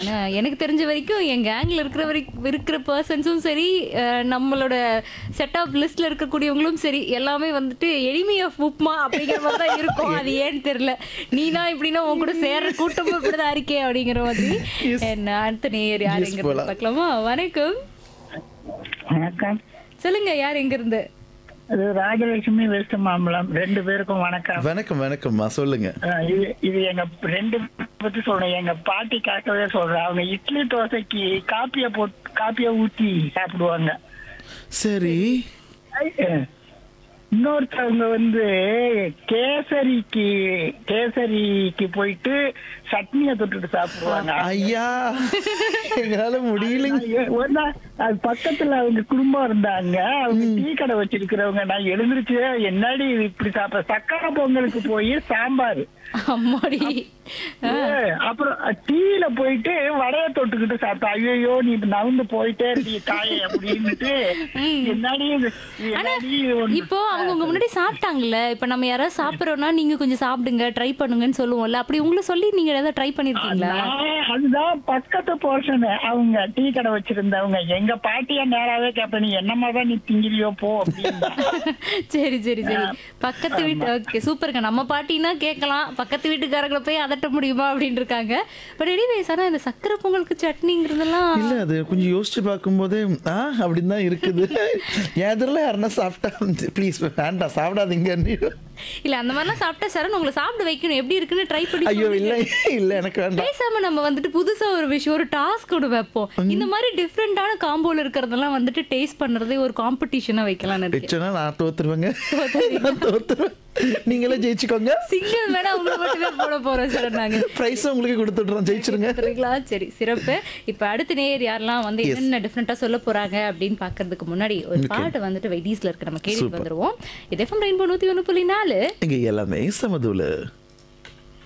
ஏன்னா எனக்கு தெரிஞ்ச வரைக்கும் என் கேங்ல இருக்கிற வரைக்கும் இருக்கிற பர்சன்ஸும் சரி அஹ், நம்மளோட செட் ஆஃப் லிஸ்ட்ல இருக்கக்கூடியவங்களும் சரி எல்லாமே வந்துட்டு எளிமை ஆஃப் உப்மா அப்படிங்கிற மாதிரி தான் இருக்கும் அது ஏன்னு தெரியல நீனா இப்படின்னா உன் கூட சேர்ற கூட்டமும் இப்படிதான் இருக்கே அப்படிங்கிற மாதிரி என்ன அடுத்த நேயர் Yes, யாருங்கிறது போலாம். பார்க்கலாமா வணக்கம் வணக்கம் சொல்லுங்க யார் எங்க இருந்து இது ராஜலட்சுமி வெஸ்ட் மாம்பலம் ரெண்டு பேருக்கும் வணக்கம் வணக்கம் வணக்கம்மா சொல்லுங்க அஹ் இது இது எங்க ரெண்டு பத்தி சொல்றேன் எங்க பாட்டிக்காகவே சொல்றேன் அவங்க இட்லி தோசைக்கு காப்பிய போட்டு காப்பிய ஊத்தி சாப்பிடுவாங்க சரி அஹ் இன்னொருத்தவங்க வந்து கேசரிக்கு கேசரிக்கு போயிட்டு சட்னியை தொட்டுட்டு சாப்பிடுவாங்க ஐயா எங்களால முடியலைங்க ஐயோ, ஒரு நாள் அது பக்கத்துல அவங்க குடும்பம் இருந்தாங்க அவங்க டீ கடை வச்சிருக்கிறவங்க நான் எழுந்திருச்சு என்னடி இது இப்படி சாப்பிட சக்கரை பொங்கலுக்கு போய் சாம்பார் அம்மாடி ஏய், அப்புறம் டீல போயிட்டு வடைய தொட்டுக்கிட்டு சாப்பிட்டா ஐயோ நீ நவுந்து போயிட்டே இருக்கீங்க தாயே அப்படின்னுட்டு என்னடி இது? இது ஆனா என்னடி இது ஒண்ணு? இப்போ அவங்க உங்க முன்னாடி சாப்பிட்டாங்கல்ல இப்ப நம்ம யாராவது சாப்பிடுறோம்னா நீங்க கொஞ்சம் சாப்பிடுங்க ட்ரை பண்ணுங்கன்னு சொல்லுவோம்ல அப்படி உங்களை சொல்லி நீங்க ஏதாவது ட்ரை பண்ணிருக்கீங்களா நான் அதுதான் பக்கத்து போர்ஷன் அவங்க டீ கடை வச்சிருந்தவங்க எங்க பாட்டியா நேராவே கேப்ப நீ என்னமா தான் நீ திங்கிறியோ போ அப்படின்னு சரி சரி சரி பக்கத்து வீட்டு ஓகே சூப்பருங்க நம்ம பாட்டினா கேட்கலாம் பக்கத்து வீட்டுக்காரங்களை போய் அதட்ட முடியுமா அப்படின்னு இருக்காங்க பட் எனிவேஸ் ஆனா இந்த சக்கரை பொங்கலுக்கு சட்னிங்கிறதெல்லாம் இல்ல அது கொஞ்சம் யோசிச்சு பார்க்கும்போது ஆ அப்படின்னு தான் இருக்குது என் எதிரில் யாருன்னா சாப்பிட்டா ப்ளீஸ் வேண்டாம் சாப்பிடாதீங்கன்னு இல்ல அந்த மாதிரிலாம் சாப்பிட்டா சரண் உங்களை சாப்பிட வைக்கணும் எப்படி இருக்குன்னு ட்ரை பண்ணி ஐயோ சொல்லுங்க. இல்லை இல்லை எனக்கு வேண்டாம் பேசாம நம்ம வந்துட்டு புதுசா ஒரு விஷயம் ஒரு டாஸ்க் ஒன்று வைப்போம் இந்த மாதிரி டிஃப்ரெண்டான காம்போல இருக்கிறதெல்லாம் வந்துட்டு டேஸ்ட் பண்றதே ஒரு காம்படிஷனா வைக்கலாம்னு இருக்கேன் வச்சோன்னா நான் தோத்துருவேங்க நான் தோத்துருவேன் நீங்களே ஜெயிச்சுக்கோங்க சிங்கிள் வேணா உங்களை மட்டுமே போட போறோம் சார் நாங்க ப்ரைஸ் உங்களுக்கு கொடுத்துட்றோம் ஜெயிச்சிருங்க சரிங்களா சரி சிறப்பு இப்ப அடுத்த நேயர் யாரெல்லாம் வந்து என்னென்ன டிஃப்ரெண்டா சொல்ல போறாங்க அப்படின்னு பாக்குறதுக்கு முன்னாடி ஒரு பாட்டு வந்துட்டு வெயிட்டீஸ்ல இருக்கு நம்ம கேட்டுட்டு வந்துருவோம் இது எஃப்எம் ரெயின்போ நூத்தி ஒண்ணு புள்ளி நாலு இங்க எல்லாமே சமதூல